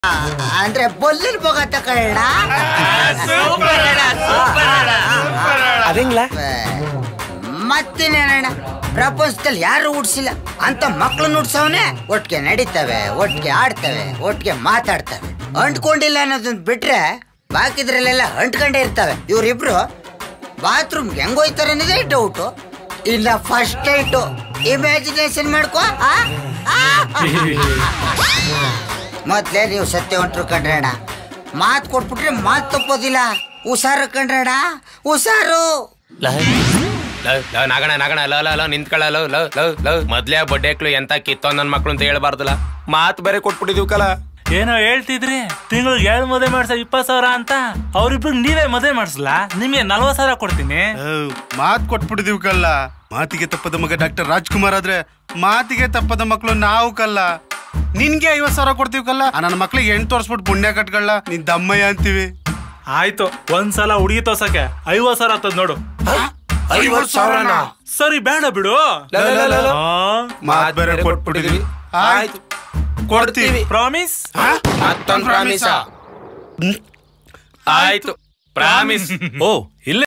ಅಂದ್ರೆ ಬೊಲ್ಲಲ್ ಬೋಗತ್ತ ಕಳ್ಳ ಅದಂಗ್ಲ ಮತ್ತೇನೇನಣ್ಣ ಪ್ರಪಂಚದಲ್ಲಿ ಯಾರು ಉಡ್ಸಿಲ್ಲ ಅಂತ ಮಕ್ಳನ್ನ ಉಡ್ಸವನೆ ಒಟ್ಟಿಗೆ ನಡೀತವೆ ಒಟ್ಟಿಗೆ ಆಡ್ತವೆ ಒಟ್ಟಿಗೆ ಮಾತಾಡ್ತವೆ ಅಂಟ್ಕೊಂಡಿಲ್ಲ ಅನ್ನೋದನ್ನ ಬಿಟ್ರೆ ಬಾಕಿದ್ರಲ್ಲೆಲ್ಲ ಅಂಟ್ಕೊಂಡೇ ಇರ್ತವೆ ಇವ್ರಿಬ್ರು ಬಾತ್ರೂಮ್ ಹೆಂಗ್ ಹೋಯ್ತಾರೆ ಅನ್ನೋದೇ ಡೌಟು ಇಲ್ಲ ಫಸ್ಟ್ ನೈಟು ಇಮ್ಯಾಜಿನೇಷನ್ ಮಾಡ್ಕೋ ಆ? ಆ? ಮೊದ್ಲೇ ನೀವು ಸತ್ಯ ಹೊಂಟ್ರು ಕಣ್ರಣ್ಣ ಮಾತು ಕೊಟ್ಬಿಟ್ರೆ ಮಾತು ತಪ್ಪೋದಿಲ್ಲ ಹುಷಾರು ಕಣ್ರಣ್ಣ ಹುಷಾರು ಲವ್ ಲವ್ ನಾಗಣ ನಾಗಣ ಲ ಲ ಲ ನಿಂತ್ಕೊಳ್ಳ ಲವ್ ಲವ್ ಲವ್ ಲವ್ ಮೊದ್ಲೇ ಬಡ್ಡೆಕ್ಳು ಎಂತ ಕಿತ್ತೋ ನನ್ ಮಕ್ಳು ಅಂತ ಹೇಳ್ಬಾರ್ದಲ್ಲ ಮಾತ್ ಬೇರೆ ಕೊಟ್ಬಿಟ್ಟಿದೀವಿ ಕಲ ಏನೋ ಹೇಳ್ತಿದ್ರಿ ತಿಂಗಳಿಗೆ ಏಳು ಮದುವೆ ಮಾಡ್ಸ ಇಪ್ಪತ್ ಸಾವಿರ ಅಂತ ಅವ್ರಿಬ್ರಿಗೆ ನೀವೇ ಮದುವೆ ಮಾಡಿಸ್ಲಾ ನಿಮ್ಗೆ ನಲ್ವತ್ ಸಾವಿರ ಕೊಡ್ತೀನಿ ಮಾತ್ ಕೊಟ್ಬಿಟ್ಟಿದೀವಿ ಕಲ್ಲ ಮಾತಿಗೆ ತಪ್ಪದ ಮಗ ಡಾಕ್ಟರ್ ರಾಜ್ಕುಮಾರ್ ಆದ್ರೆ ಮಾತಿಗೆ ತಪ್ಪದ ಮಕ್ಳು ನಾವು ಕಲ್ಲ ನಿನ್ಗೆ ಐವತ್ ಸಾವಿರ ಕೊಡ್ತೀವಿ ಕಲ್ಲ ಆ ನನ್ನ ಮಕ್ಳಿಗೆ ಹೆಣ್ ತೋರ್ಸ್ಬಿಟ್ಟು ಪುಣ್ಯ ಕಟ್ಕೊಳ್ಳ ನಿನ್ ದಮ್ಮಯ್ಯ ಅಂತೀವಿ ಆಯ್ತು ಒಂದ್ಸಲ ಹುಡುಗಿ ತೋರ್ಸಕ್ಕೆ ಐವತ್ ಸಾವಿರ ಆಗ್ತದ ನೋಡು ಐವತ್ ಸಾವಿರನಾ? ಸರಿ ಬೇಡ ಬಿಡು ಲ, ಲ, ಲ, ಲ, ಲ. ಆ, ಮಾತ್ ಬೇರೆ ಕೊಟ್ಬಿಟ್ಟಿದೀವಿ ಆಯ್ತು ಕೊಡ್ತೀವಿ ಪ್ರಾಮಿಸ್ ಮತ್ತೊಂದ್ ಪ್ರಾಮಿಸ ಆಯ್ತು ಪ್ರಾಮಿಸ್ ಓ ಇಲ್ಲ